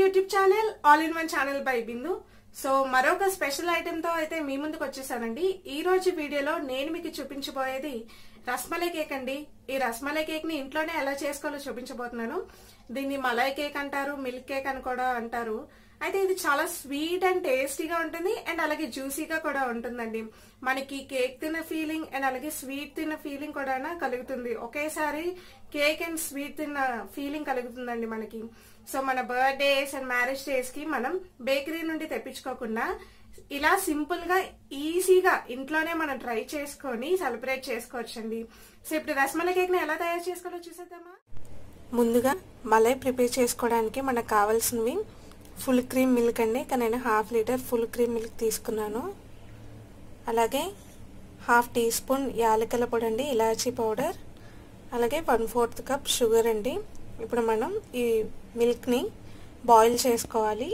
YouTube channel all in one channel by Bindu so మరొక special item తో అయితే మీ ముందుకు వచ్చేసానండి ఈ రోజు వీడియోలో నేను మీకు చూపించబోయేది రస్మలై కేక్ అండి ఈ రస్మలై కేక్ ని ఇంట్లోనే ఎలా చేసుకోవాలో చూపించబోతున్నాను దీన్ని మలై కేక్ అంటారు మిల్క్ కేక్ అని కూడా అంటారు అయితే ఇది చాలా స్వీట్ అండ్ టేస్టీగా ఉంటుంది అండ్ అలాగే జ్యూసీగా కూడా ఉంటుందండి మనకి కేక్ తిన్న ఫీలింగ్ అండ్ అలాగే స్వీట్ తిన్న ఫీలింగ్ కూడా కలుగుతుంది ఒకేసారి కేక్ అండ్ స్వీట్ తిన్న ఫీలింగ్ కలుగుతుందండి మనకి సో మన బర్త్డేస్ అండ్ మ్యారేజ్ డేస్ కి మనం బేకరీ నుండి తెప్పించుకోకుండా ఇలా సింపుల్ గా ఈజీగా ఇంట్లోనే మనం ట్రై చేసుకొని సెలబ్రేట్ చేసుకోవచ్చండి సో ఇప్పుడు రసమలై కేక్ ని ఎలా తయారు చేసుకోవాలో చూసేద్దామా ముందుగా మలై ప్రిపేర్ చేసుకోవడానికి మనకు కావాల్సినవి ఫుల్ క్రీమ్ మిల్క్ అండి ఇక్కడ నేను half litre full cream milk తీసుకున్నాను అలాగే హాఫ్ టీ స్పూన్ యాలకల పొడి అండి ఇలాచీ పౌడర్ అలాగే వన్ ఫోర్త్ కప్ షుగర్ అండి ఇప్పుడు మనం ఈ మిల్క్ని బాయిల్ చేసుకోవాలి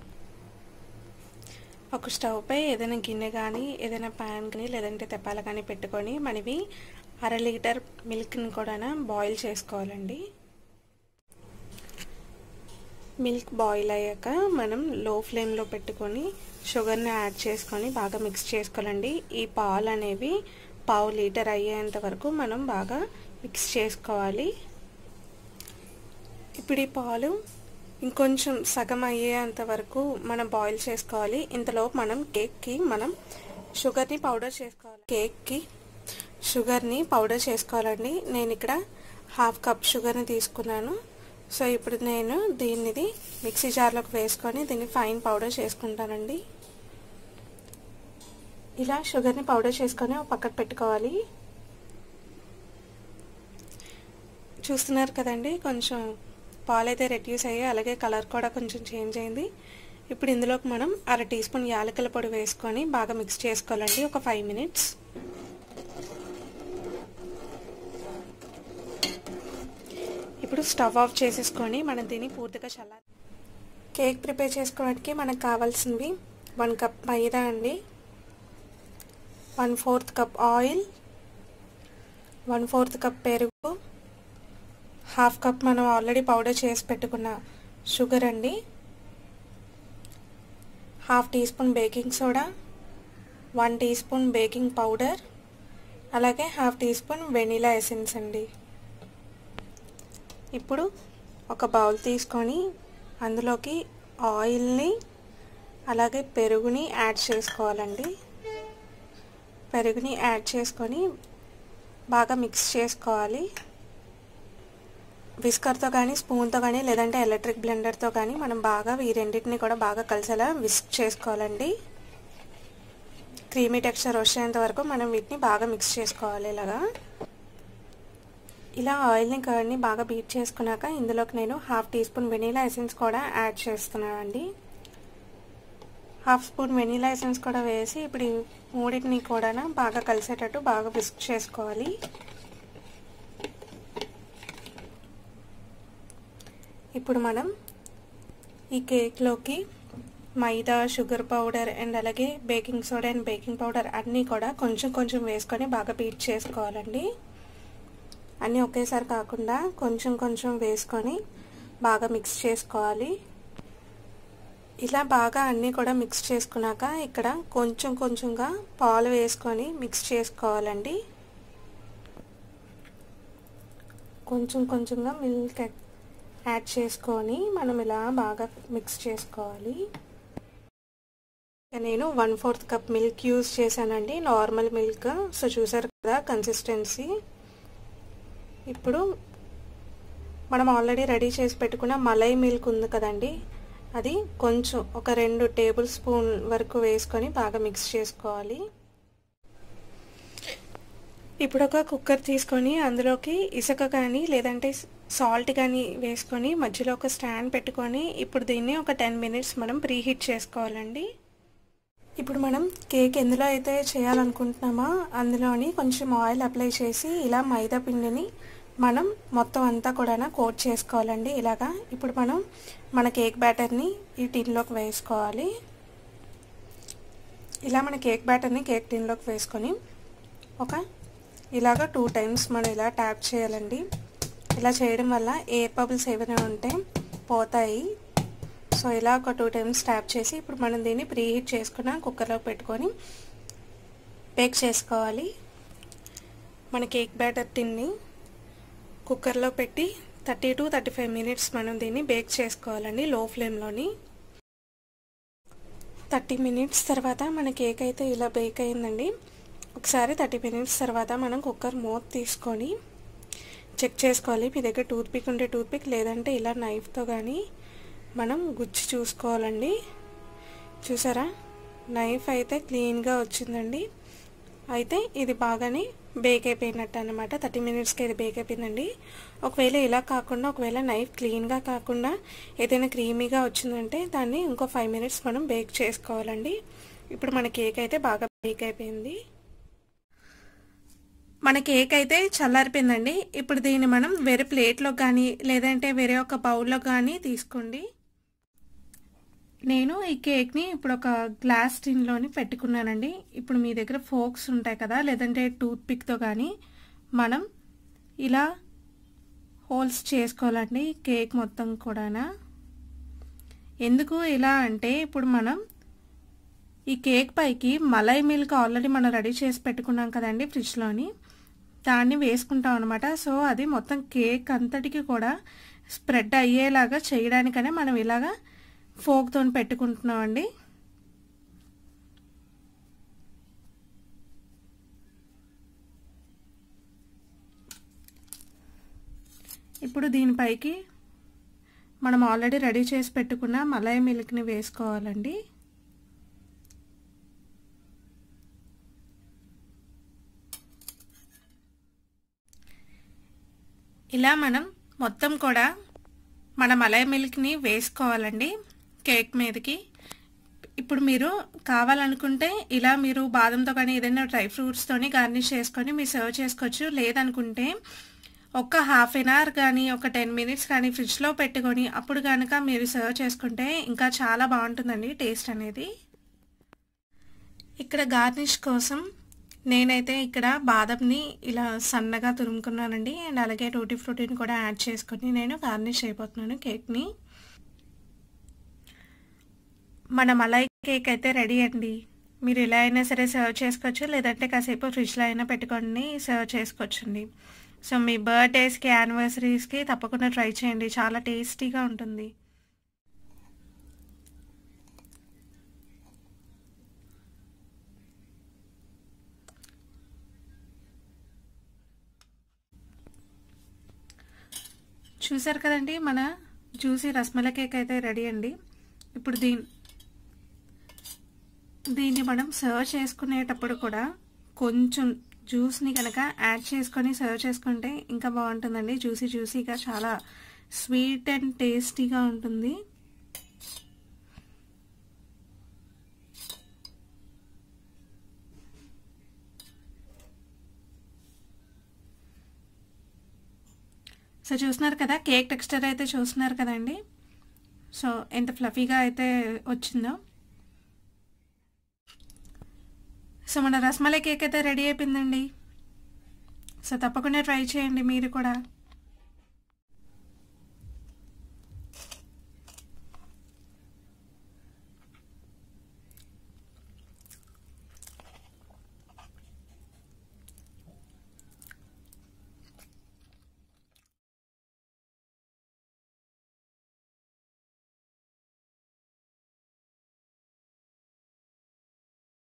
ఒక స్టవ్ పై ఏదైనా గిన్నె కానీ ఏదైనా ప్యాన్ కానీ లేదంటే తెప్పాల కానీ పెట్టుకొని మనవి అర లీటర్ మిల్క్ని కూడా బాయిల్ చేసుకోవాలండి మిల్క్ బాయిల్ అయ్యాక మనం లో ఫ్లేమ్లో పెట్టుకొని షుగర్ని యాడ్ చేసుకొని బాగా మిక్స్ చేసుకోవాలండి ఈ పాలు అనేవి పావు లీటర్ అయ్యేంత వరకు మనం బాగా మిక్స్ చేసుకోవాలి ఇప్పుడు ఈ పాలు ఇంకొంచెం సగం అయ్యేంత వరకు మనం బాయిల్ చేసుకోవాలి ఇంతలో మనం కేక్కి మనం షుగర్ని పౌడర్ చేసుకోవాలి కేక్కి షుగర్ని పౌడర్ చేసుకోవాలండి నేను ఇక్కడ హాఫ్ కప్ షుగర్ని తీసుకున్నాను సో ఇప్పుడు నేను దీనిది మిక్సీ జార్లోకి వేసుకొని దీన్ని ఫైన్ పౌడర్ చేసుకుంటానండి ఇలా షుగర్ని పౌడర్ చేసుకొని పక్కన పెట్టుకోవాలి చూస్తున్నారు కదండి కొంచెం పాలు అయితే రెడ్యూస్ అయ్యాయి అలాగే కలర్ కూడా కొంచెం చేంజ్ అయింది ఇప్పుడు ఇందులోకి మనం అర టీ స్పూన్ యాలకల పొడి వేసుకొని బాగా మిక్స్ చేసుకోవాలండి ఒక ఫైవ్ మినిట్స్ ఇప్పుడు స్టవ్ ఆఫ్ చేసేసుకొని మనం దీన్ని పూర్తిగా చల్లారి కేక్ ప్రిపేర్ చేసుకోవడానికి మనకు కావాల్సినవి వన్ కప్ మైదా అండి one fourth cup oil one fourth cup పెరుగు హాఫ్ కప్ మనం ఆల్రెడీ పౌడర్ చేసి పెట్టుకున్న షుగర్ అండి half teaspoon baking soda one teaspoon baking powder అలాగే half teaspoon vanilla essence అండి ఇప్పుడు ఒక బౌల్ తీసుకొని అందులోకి ఆయిల్ని అలాగే పెరుగుని యాడ్ చేసుకోవాలండి పెరుగుని యాడ్ చేసుకొని బాగా మిక్స్ చేసుకోవాలి విస్కర్తో కానీ స్పూన్తో కానీ లేదంటే ఎలక్ట్రిక్ బ్లెండర్తో కానీ మనం బాగా ఈ రెండింటిని కూడా బాగా కలిసేలా విస్క్ చేసుకోవాలండి క్రీమీ టెక్స్చర్ వచ్చేంత వరకు మనం వీటిని బాగా మిక్స్ చేసుకోవాలి ఇలాగా ఇలా ఆయిల్ని కర్డ్ని బాగా బీట్ చేసుకున్నాక ఇందులోకి నేను half teaspoon vanilla essence కూడా యాడ్ చేస్తున్నానండి హాఫ్ స్పూన్ వెనీలా ఎసెన్స్ కూడా వేసి ఇప్పుడు మూడింటిని కూడా బాగా కలిసేటట్టు బాగా విస్క్ చేసుకోవాలి ఇప్పుడు మనం ఈ కేక్లోకి మైదా షుగర్ పౌడర్ అండ్ అలాగే baking soda and baking powder అన్నీ కూడా కొంచెం కొంచెం వేసుకొని బాగా బీట్ చేసుకోవాలండి అన్నీ ఒకేసారి కాకుండా కొంచెం కొంచెం వేసుకొని బాగా మిక్స్ చేసుకోవాలి ఇలా బాగా అన్నీ కూడా మిక్స్ చేసుకున్నాక ఇక్కడ కొంచెం కొంచెంగా పాలు వేసుకొని మిక్స్ చేసుకోవాలండి కొంచెం కొంచెంగా మిల్క్ యాడ్ చేసుకొని మనం ఇలా బాగా మిక్స్ చేసుకోవాలి నేను one fourth cup milk use చేశానండి నార్మల్ మిల్క్ సో చూసారు కదా కన్సిస్టెన్సీ ఇప్పుడు మనం ఆల్రెడీ రెడీ చేసి పెట్టుకున్న మలై మిల్క్ ఉంది కదండి అది కొంచెం ఒక రెండు టేబుల్ స్పూన్ వరకు వేసుకొని బాగా మిక్స్ చేసుకోవాలి ఇప్పుడు ఒక కుక్కర్ తీసుకొని అందులోకి ఇసుక కానీ లేదంటే సాల్ట్ కానీ వేసుకొని మధ్యలో ఒక స్టాండ్ పెట్టుకొని ఇప్పుడు దీన్ని ఒక టెన్ మినిట్స్ మనం ప్రీహీట్ చేసుకోవాలండి ఇప్పుడు మనం కేక్ ఎందులో అయితే చేయాలనుకుంటున్నామో అందులోని కొంచెం ఆయిల్ అప్లై చేసి ఇలా మైదా పిండిని మనం మొత్తం అంతా కూడా కోట్ చేసుకోవాలండి ఇలాగా ఇప్పుడు మనం మన కేక్ బ్యాటర్ని ఈ టిన్లోకి వేసుకోవాలి ఇలా మన కేక్ బ్యాటర్ని కేక్ టిన్లోకి వేసుకొని ఒక ఇలాగ టూ టైమ్స్ మనం ఇలా ట్యాప్ చేయాలండి ఇలా చేయడం వల్ల ఎయిర్ బబుల్స్ ఏమైనా ఉంటే పోతాయి సో ఇలా ఒక టూ టైమ్స్ ట్యాప్ చేసి ఇప్పుడు మనం దీన్ని ప్రీ హీట్ చేసుకున్న కుక్కర్లో పెట్టుకొని బేక్ చేసుకోవాలి మన కేక్ బ్యాటర్ తిన్ని కుక్కర్లో పెట్టి thirty to thirty five minutes మనం దీన్ని బేక్ చేసుకోవాలండి లో ఫ్లేమ్లోని థర్టీ మినిట్స్ తర్వాత మన కేక్ అయితే ఇలా బేక్ అయిందండి ఒకసారి థర్టీ మినిట్స్ తర్వాత మనం కుక్కర్ మూత తీసుకొని చెక్ చేసుకోవాలి మీ దగ్గర టూత్పిక్ ఉంటే టూత్పిక్ లేదంటే ఇలా నైఫ్తో కానీ మనం గుచ్చి చూసుకోవాలండి చూసారా నైఫ్ అయితే క్లీన్గా వచ్చిందండి అయితే ఇది బాగానే బేక్ అయిపోయినట్టు అనమాట థర్టీ మినిట్స్కి ఇది బేక్ అయిపోయిందండి ఒకవేళ ఇలా కాకుండా ఒకవేళ నైఫ్ క్లీన్గా కాకుండా ఏదైనా క్రీమీగా వచ్చిందంటే దాన్ని ఇంకో ఫైవ్ మినిట్స్ మనం బేక్ చేసుకోవాలండి ఇప్పుడు మన కేక్ అయితే బాగా బేక్ అయిపోయింది మన కేక్ అయితే చల్లారిపోయిందండి ఇప్పుడు దీన్ని మనం వేరే ప్లేట్లో కానీ లేదంటే వేరే ఒక బౌల్లో కానీ తీసుకోండి నేను ఈ కేక్ని ఇప్పుడు ఒక గ్లాస్ టిన్లోని పెట్టుకున్నానండి ఇప్పుడు మీ దగ్గర ఫోక్స్ ఉంటాయి కదా లేదంటే టూత్ పిక్తో కానీ మనం ఇలా హోల్స్ చేసుకోవాలండి కేక్ మొత్తం కూడా ఎందుకు ఇలా అంటే ఇప్పుడు మనం ఈ కేక్ పైకి మలై మిల్క్ ఆల్రెడీ మనం రెడీ చేసి పెట్టుకున్నాం కదండి ఫ్రిడ్జ్లోని దాన్ని వేసుకుంటాం అనమాట సో అది మొత్తం కేక్ అంతటికి కూడా స్ప్రెడ్ అయ్యేలాగా చేయడానికనే మనం ఇలాగా ఫోక్తో పెట్టుకుంటున్నామండి ఇప్పుడు దీనిపైకి మనం ఆల్రెడీ రెడీ చేసి పెట్టుకున్న మలై మిల్క్ని వేసుకోవాలండి ఇలా మనం మొత్తం కూడా మన మలై మిల్క్ని వేసుకోవాలండి కేక్ మీదకి ఇప్పుడు మీరు కావాలనుకుంటే ఇలా మీరు బాదంతో కానీ ఏదైనా డ్రై ఫ్రూట్స్తోని గార్నిష్ చేసుకొని మీరు సర్వ్ చేసుకోవచ్చు లేదనుకుంటే ఒక హాఫ్ అన్ అవర్ కానీ ఒక టెన్ మినిట్స్ కానీ ఫ్రిడ్జ్లో పెట్టుకొని అప్పుడు కనుక మీరు సర్వ్ చేసుకుంటే ఇంకా చాలా బాగుంటుందండి టేస్ట్ అనేది ఇక్కడ గార్నిష్ కోసం నేనైతే ఇక్కడ బాదంని ఇలా సన్నగా తురుముకున్నానండి అండ్ అలాగే టూటీ ఫ్రూటీని కూడా యాడ్ చేసుకొని నేను గార్నిష్ అయిపోతున్నాను కేక్ని మన మలై కేక్ అయితే రెడీ అండి మీరు ఇలా అయినా సరే సర్వ్ చేసుకోవచ్చు లేదంటే కాసేపు ఫ్రిడ్జ్లో అయినా పెట్టుకొని సర్వ్ చేసుకోవచ్చండి సో మీ బర్త్డేస్కి యానివర్సరీస్కి తప్పకుండా ట్రై చేయండి చాలా టేస్టీగా ఉంటుంది చూసారు కదండి మన జ్యూసీ రస్మల కేక్ అయితే రెడీ అండి ఇప్పుడు దీని దీన్ని మనం సర్వ్ చేసుకునేటప్పుడు కూడా కొంచెం జ్యూస్ని కనుక యాడ్ చేసుకొని సర్వ్ చేసుకుంటే ఇంకా బాగుంటుందండి జ్యూసీ జ్యూసీగా చాలా స్వీట్ అండ్ టేస్టీగా ఉంటుంది సో చూస్తున్నారు కదా కేక్ టెక్స్చర్ అయితే చూస్తున్నారు కదండి సో ఎంత ఫ్లఫీగా అయితే వచ్చిందో సో మన రస్మలై కేక్ అయితే రెడీ అయిపోయిందండి సో తప్పకుండా ట్రై చేయండి మీరు కూడా